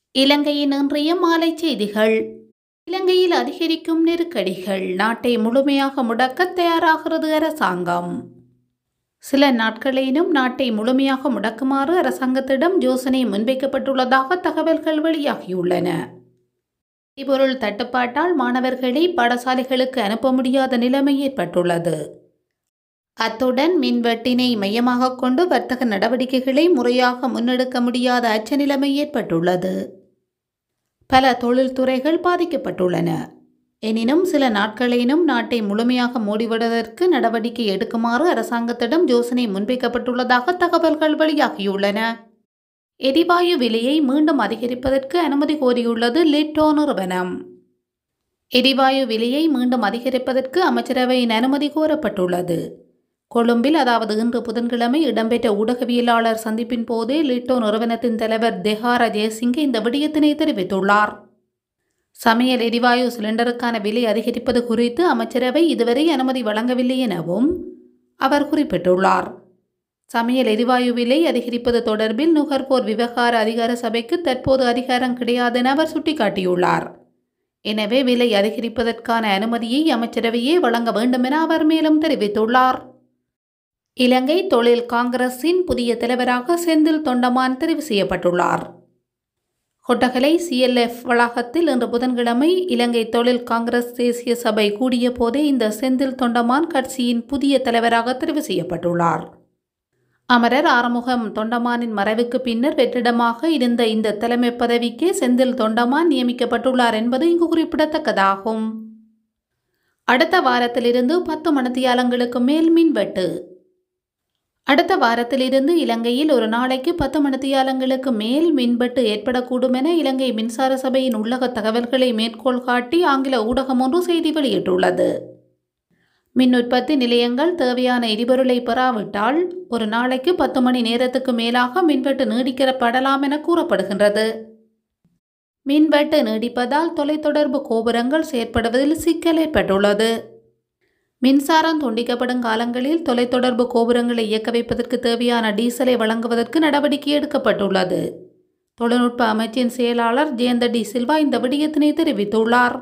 இலங்கையின் இன்றைய மாலை செய்திகள் இலங்கையில் அதிகரிக்கும் நெருக்கடிகள் நாட்டை முழுமையாக முடக்க தயாராகிறது அரசாங்கம் சில நாட்களேனும் நாட்டை முழுமையாக முடக்குமாறு அரசாங்கத்திடம் யோசனை முன்வைக்கப்பட்டுள்ளதாக தகவல்கள் வெளியாகியுள்ளன எரிபொருள் தட்டுப்பாட்டால் மாணவர்களை பாடசாலைகளுக்கு அனுப்ப முடியாத நிலைமை ஏற்பட்டுள்ளது அத்துடன் மின்வெட்டினை மையமாக கொண்டு வர்த்தக நடவடிக்கைகளை முறையாக முன்னெடுக்க முடியாத அச்ச நிலைமை ஏற்பட்டுள்ளது பல தொழில்துறைகள் பாதிக்கப்பட்டுள்ளன எனினும் சில நாட்களேனும் நாட்டை முழுமையாக மூடிவிடுவதற்கு நடவடிக்கை எடுக்குமாறு அரசாங்கத்திடம் யோசனை முன்வைக்கப்பட்டுள்ளதாக தகவல்கள் வெளியாகியுள்ளன எரிவாயு விலையை மீண்டும் அதிகரிப்பதற்கு அனுமதி கோரியுள்ளது லிட்டோ நிறுவனம் எரிவாயு விலையை மீண்டும் அதிகரிப்பதற்கு அமைச்சரவையின் அனுமதி கோரப்பட்டுள்ளது கொழும்பில் அதாவது இன்று புதன்கிழமை இடம்பெற்ற ஊடகவியலாளர் சந்திப்பின் போதே லிட்டோ நிறுவனத்தின் தலைவர் தெஹார ஜெயசிங்க இந்த விடயத்தினை தெரிவித்துள்ளார் சமையல் எரிவாயு சிலிண்டருக்கான விலை அதிகரிப்பது குறித்து அமைச்சரவை இதுவரை அனுமதி வழங்கவில்லை எனவும் அவர் குறிப்பிட்டுள்ளார் சமையல் எரிவாயு விலை அதிகரிப்பது தொடர்பில் நுகர்வோர் விவகார அதிகார சபைக்கு தற்போது அதிகாரம் கிடையாது என அவர் சுட்டிக்காட்டியுள்ளார் எனவே விலை அதிகரிப்பதற்கான அனுமதியை அமைச்சரவையே வழங்க வேண்டும் என அவர் மேலும் தெரிவித்துள்ளார் இலங்கை தொழில் காங்கிரஸின் புதிய தலைவராக செந்தில் தொண்டமான் தெரிவு செய்யப்பட்டுள்ளார் கொட்டகலை சிஎல்எஃப் வளாகத்தில் இன்று புதன்கிழமை இலங்கை தொழில் காங்கிரஸ் தேசிய சபை கூடிய போதே இந்த செந்தில் தொண்டமான் கட்சியின் புதிய தலைவராக தெரிவு செய்யப்பட்டுள்ளார் அமரர் ஆறுமுகம் தொண்டமானின் மறைவுக்கு பின்னர் வெற்றிடமாக இருந்த இந்த தலைமை பதவிக்கு செந்தில் தொண்டமான் நியமிக்கப்பட்டுள்ளார் என்பது இங்கு குறிப்பிடத்தக்கதாகும் அடுத்த வாரத்திலிருந்து பத்து மணித்தியாலங்களுக்கு மேல் மின்வெட்டு அடுத்த வாரத்திலிருந்து இலங்கையில் ஒரு நாளைக்கு பத்து மணித்தியாலங்களுக்கு மேல் மின்வெட்டு ஏற்படக்கூடும் என இலங்கை மின்சார சபையின் உள்ளக தகவல்களை மேற்கோள் காட்டி ஆங்கில ஊடகம் ஒன்று செய்தி வெளியிட்டுள்ளது மின் உற்பத்தி நிலையங்கள் தேவையான எரிபொருளை பெறாவிட்டால் ஒரு நாளைக்கு பத்து மணி நேரத்துக்கு மேலாக மின்வெட்டு நீடிக்கப்படலாம் என கூறப்படுகின்றது மின்வெட்டு நீடிப்பதால் தொலைத்தொடர்பு கோபுரங்கள் செயற்படுவதில் சிக்கல் ஏற்பட்டுள்ளது மின்சாரம் துண்டிக்கப்படும் காலங்களில் தொலைத்தொடர்பு கோபுரங்களை இயக்க வைப்பதற்கு தேவையான டீசலை வழங்குவதற்கு நடவடிக்கை எடுக்கப்பட்டுள்ளது தொழில்நுட்ப அமைச்சின் செயலாளர் ஜெயந்த டி சில்வா இந்த விடயத்தினை தெரிவித்துள்ளார்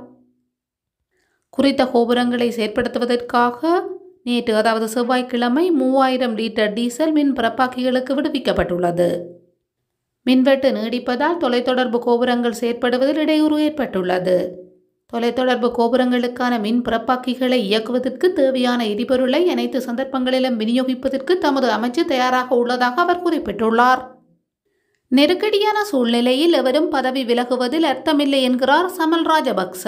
குறித்த கோபுரங்களை செயற்படுத்துவதற்காக நேற்று அதாவது செவ்வாய்க்கிழமை மூவாயிரம் லிட்டர் டீசல் மின் பிறப்பாக்கிகளுக்கு விடுவிக்கப்பட்டுள்ளது மின்வெட்டு நீடிப்பதால் தொலைத்தொடர்பு கோபுரங்கள் செயற்படுவதில் இடையூறு ஏற்பட்டுள்ளது தொலைத்தொடர்பு கோபுரங்களுக்கான மின் பிறப்பாக்கிகளை இயக்குவதற்கு தேவையான எரிபொருளை அனைத்து சந்தர்ப்பங்களிலும் விநியோகிப்பதற்கு தமது அமைச்சு தயாராக உள்ளதாக அவர் குறிப்பிட்டுள்ளார் நெருக்கடியான சூழ்நிலையில் எவரும் பதவி விலகுவதில் அர்த்தமில்லை என்கிறார் சமல் ராஜபக்ச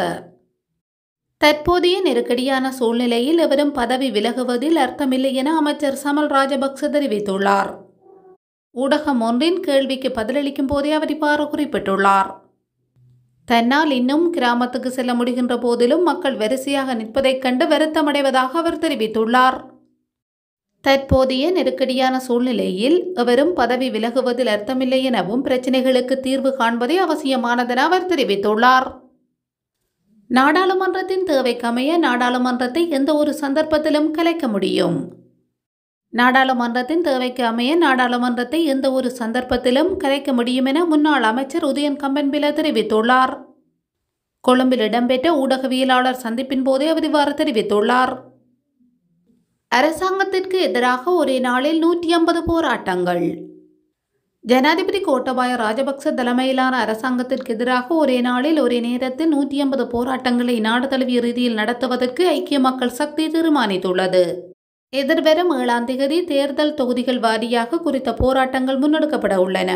தற்போதைய நெருக்கடியான சூழ்நிலையில் எவரும் பதவி விலகுவதில் அர்த்தமில்லை என அமைச்சர் சமல் ராஜபக்ச தெரிவித்துள்ளார் ஊடகம் ஒன்றின் கேள்விக்கு பதிலளிக்கும் போதே அவர் இவ்வாறு குறிப்பிட்டுள்ளார் தன்னால் இன்னும் கிராமத்துக்கு செல்ல முடிகின்ற போதிலும் மக்கள் வரிசையாக நிற்பதைக் கண்டு வருத்தமடைவதாக அவர் தெரிவித்துள்ளார் தற்போதைய நெருக்கடியான சூழ்நிலையில் எவரும் பதவி விலகுவதில் அர்த்தமில்லை எனவும் பிரச்சினைகளுக்கு தீர்வு காண்பதே அவசியமானதென அவர் தெரிவித்துள்ளார் நாடாளுமன்றத்தின் தேவைக்கமைய நாடாளுமன்றத்தை எந்த ஒரு சந்தர்ப்பத்திலும் கலைக்க முடியும் நாடாளுமன்றத்தின் தேவைக்கு அமைய நாடாளுமன்றத்தை எந்த ஒரு சந்தர்ப்பத்திலும் கலைக்க முடியும் என முன்னாள் அமைச்சர் உதயன் கம்பன்பில தெரிவித்துள்ளார் கொழும்பில் இடம்பெற்ற ஊடகவியலாளர் சந்திப்பின் போதே அவர் இவ்வாறு தெரிவித்துள்ளார் அரசாங்கத்திற்கு எதிராக ஒரே நாளில் நூற்றி ஐம்பது போராட்டங்கள் ஜனாதிபதி கோட்டபாய ராஜபக்ச தலைமையிலான அரசாங்கத்திற்கு எதிராக ஒரே நாளில் ஒரே நேரத்தில் நூற்றி ஐம்பது போராட்டங்களை நாடு தழுவிய ரீதியில் நடத்துவதற்கு ஐக்கிய மக்கள் சக்தி தீர்மானித்துள்ளது எதிர்வரும் ஏழாம் திகதி தேர்தல் தொகுதிகள் வாரியாக குறித்த போராட்டங்கள் முன்னெடுக்கப்பட உள்ளன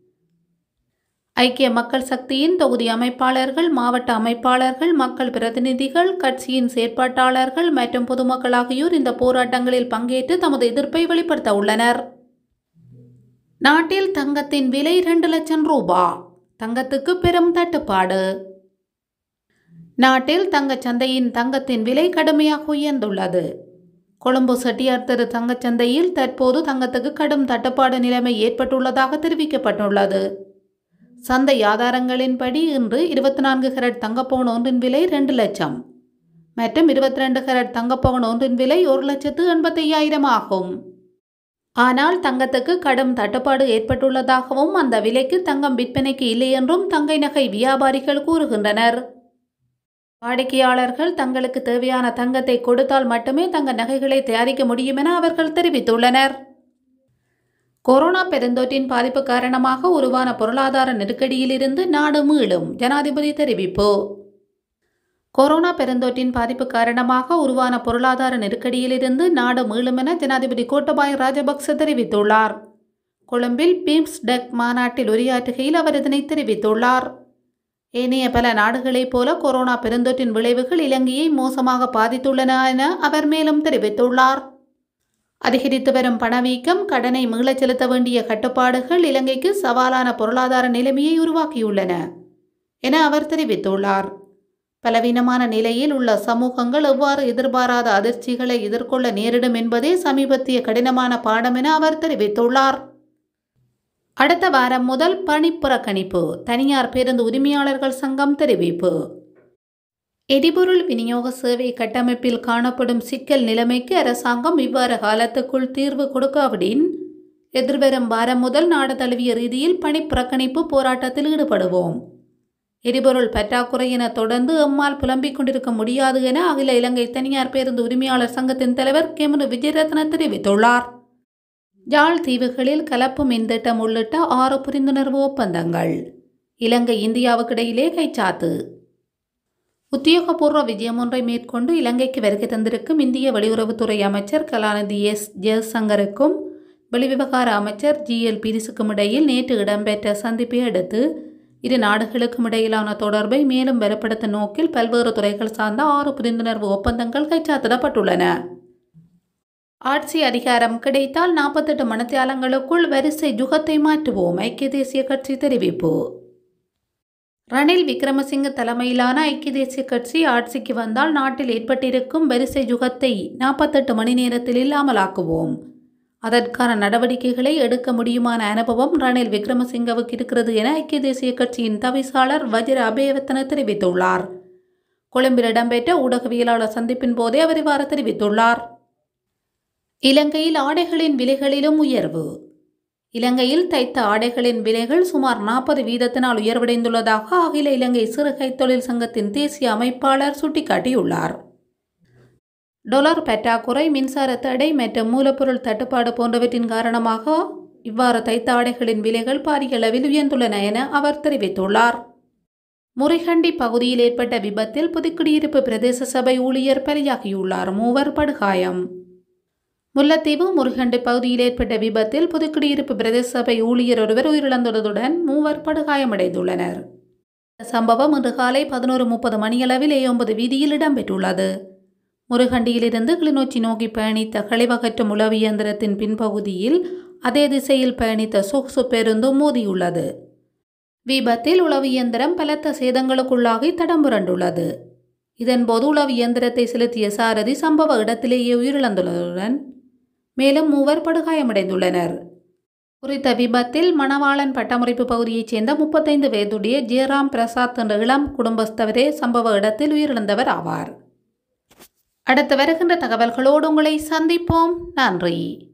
ஐக்கிய மக்கள் சக்தியின் தொகுதி அமைப்பாளர்கள் மாவட்ட அமைப்பாளர்கள் மக்கள் பிரதிநிதிகள் கட்சியின் செயற்பாட்டாளர்கள் மற்றும் பொதுமக்கள் ஆகியோர் இந்த போராட்டங்களில் பங்கேற்று தமது எதிர்ப்பை வெளிப்படுத்த உள்ளனர் நாட்டில் தங்கத்தின் விலை இரண்டு லட்சம் ரூபா தங்கத்துக்கு பெரும் தட்டுப்பாடு நாட்டில் தங்கச் சந்தையின் தங்கத்தின் விலை கடுமையாக உயர்ந்துள்ளது கொழும்பு செட்டியார் தெரு தங்கச்சந்தையில் தற்போது தங்கத்துக்கு கடும் தட்டுப்பாடு நிலைமை ஏற்பட்டுள்ளதாக தெரிவிக்கப்பட்டுள்ளது சந்தை ஆதாரங்களின்படி இன்று இருபத்தி நான்கு கரட் தங்கப்பவுன் ஒன்றின் விலை ரெண்டு லட்சம் மற்றும் இருபத்தி ரெண்டு கரட் தங்கப்பவுன் ஒன்றின் விலை ஒரு லட்சத்து எண்பத்தையாயிரம் ஆகும் ஆனால் தங்கத்துக்கு கடும் தட்டுப்பாடு ஏற்பட்டுள்ளதாகவும் அந்த விலைக்கு தங்கம் விற்பனைக்கு இல்லை என்றும் தங்கை நகை வியாபாரிகள் கூறுகின்றனர் வாடிக்கையாளர்கள் தங்களுக்கு தேவையான தங்கத்தை கொடுத்தால் மட்டுமே தங்க நகைகளை தயாரிக்க முடியும் என அவர்கள் தெரிவித்துள்ளனர் கொரோனா பெருந்தொற்றின் பாதிப்பு காரணமாக உருவான பொருளாதார நெருக்கடியிலிருந்து நாடு மீளும் ஜனாதிபதி தெரிவிப்பு கொரோனா பெருந்தொற்றின் பாதிப்பு காரணமாக உருவான பொருளாதார நெருக்கடியிலிருந்து நாடு மீளும் என ஜனாதிபதி கோட்டபாய ராஜபக்ச தெரிவித்துள்ளார் கொழும்பில் பீம்ஸ்டெக் மாநாட்டில் உரையாற்றுகையில் அவர் இதனை தெரிவித்துள்ளார் ஏனைய பல நாடுகளைப் போல கொரோனா பெருந்தொற்றின் விளைவுகள் இலங்கையை மோசமாக பாதித்துள்ளன என அவர் மேலும் தெரிவித்துள்ளார் அதிகரித்து வரும் பணவீக்கம் கடனை மீளச் செலுத்த வேண்டிய கட்டுப்பாடுகள் இலங்கைக்கு சவாலான பொருளாதார நிலைமையை உருவாக்கியுள்ளன என அவர் தெரிவித்துள்ளார் பலவீனமான நிலையில் உள்ள சமூகங்கள் எவ்வாறு எதிர்பாராத அதிர்ச்சிகளை எதிர்கொள்ள நேரிடும் என்பதே சமீபத்திய கடினமான பாடம் என அவர் தெரிவித்துள்ளார் அடுத்த வாரம் முதல் பணி புறக்கணிப்பு தனியார் பேருந்து உரிமையாளர்கள் சங்கம் தெரிவிப்பு எரிபொருள் விநியோக சேவை கட்டமைப்பில் காணப்படும் சிக்கல் நிலைமைக்கு அரசாங்கம் இவ்வாறு காலத்துக்குள் தீர்வு கொடுக்காவிடின் எதிர்வரும் வாரம் முதல் நாடு தழுவிய ரீதியில் பணி புறக்கணிப்பு போராட்டத்தில் ஈடுபடுவோம் எரிபொருள் பற்றாக்குறை என தொடர்ந்து எம்மால் புலம்பிக் கொண்டிருக்க முடியாது என அகில இலங்கை தனியார் பேருந்து உரிமையாளர் சங்கத்தின் தலைவர் கெமுரு விஜயரத்ன தெரிவித்துள்ளார் யாழ் தீவுகளில் கலப்பு மின்திட்டம் உள்ளிட்ட ஆறு புரிந்துணர்வு ஒப்பந்தங்கள் இலங்கை இந்தியாவுக்கிடையிலே கைச்சாத்து உத்தியோகபூர்வ விஜயம் ஒன்றை மேற்கொண்டு இலங்கைக்கு வருகை தந்திருக்கும் இந்திய வெளியுறவுத்துறை அமைச்சர் கலாநிதி எஸ் ஜெயசங்கருக்கும் வெளிவிவகார அமைச்சர் ஜி எல் பீரிஸுக்கும் இடையில் நேற்று இடம்பெற்ற சந்திப்பை அடுத்து இரு நாடுகளுக்கும் இடையிலான தொடர்பை மேலும் பலப்படுத்தும் நோக்கில் பல்வேறு துறைகள் சார்ந்த ஆறு புரிந்துணர்வு ஒப்பந்தங்கள் கைச்சாத்திடப்பட்டுள்ளன ஆட்சி அதிகாரம் கிடைத்தால் நாற்பத்தெட்டு மணித்தியாலங்களுக்குள் வரிசை யுகத்தை மாற்றுவோம் ஐக்கிய தேசிய கட்சி தெரிவிப்பு ரணில் விக்ரமசிங்க தலைமையிலான ஐக்கிய தேசிய கட்சி ஆட்சிக்கு வந்தால் நாட்டில் ஏற்பட்டிருக்கும் வரிசை யுகத்தை நாற்பத்தெட்டு மணி நேரத்தில் இல்லாமலாக்குவோம் அதற்கான நடவடிக்கைகளை எடுக்க முடியுமான அனுபவம் ரணில் விக்ரமசிங்கவுக்கு இருக்கிறது என ஐக்கிய தேசிய கட்சியின் தவிசாளர் வஜிர அபயவர்த்தன தெரிவித்துள்ளார் கொழும்பில் இடம்பெற்ற ஊடகவியலாளர் சந்திப்பின் போதே அவர் இவ்வாறு தெரிவித்துள்ளார் இலங்கையில் ஆடைகளின் விலைகளிலும் உயர்வு இலங்கையில் தைத்த ஆடைகளின் விலைகள் சுமார் நாற்பது வீதத்தினால் உயர்வடைந்துள்ளதாக அகில இலங்கை சிறு கைத்தொழில் சங்கத்தின் தேசிய அமைப்பாளர் சுட்டிக்காட்டியுள்ளார் டொலர் பற்றாக்குறை மின்சார தடை மற்றும் மூலப்பொருள் தட்டுப்பாடு போன்றவற்றின் காரணமாக இவ்வாறு தைத்த ஆடைகளின் விலைகள் பாரிய அளவில் உயர்ந்துள்ளன என அவர் தெரிவித்துள்ளார் முறிகண்டி பகுதியில் ஏற்பட்ட விபத்தில் புதுக்குடியிருப்பு பிரதேச சபை ஊழியர் பலியாகியுள்ளார் மூவர் படுகாயம் முல்லைத்தீவு முருகண்டி பகுதியில் ஏற்பட்ட விபத்தில் புதுக்குடியிருப்பு பிரதேச சபை ஊழியர் ஒருவர் உயிரிழந்துள்ளதுடன் மூவர் படுகாயமடைந்துள்ளனர் சம்பவம் இன்று காலை பதினோரு முப்பது மணியளவில் ஏழொன்பது வீதியில் இடம்பெற்றுள்ளது முருகண்டியிலிருந்து கிளிநொச்சி நோக்கி பயணித்த கழிவகற்றும் உளவு இயந்திரத்தின் பின்பகுதியில் அதே திசையில் பயணித்த சொகுசு பேருந்து மோதியுள்ளது விபத்தில் உளவு இயந்திரம் பலத்த சேதங்களுக்குள்ளாகி தடம் புரண்டுள்ளது இதன்போது உளவு இயந்திரத்தை செலுத்திய சாரதி சம்பவ இடத்திலேயே உயிரிழந்துள்ளதுடன் மேலும் மூவர் படுகாயமடைந்துள்ளனர் குறித்த விபத்தில் மணவாளன் பட்டமுறைப்பு பகுதியைச் சேர்ந்த முப்பத்தைந்து வயதுடைய ஜெயராம் பிரசாத் என்ற இளம் குடும்பஸ்தவரே சம்பவ இடத்தில் உயிரிழந்தவர் ஆவார் அடுத்து வருகின்ற தகவல்களோடு உங்களை சந்திப்போம் நன்றி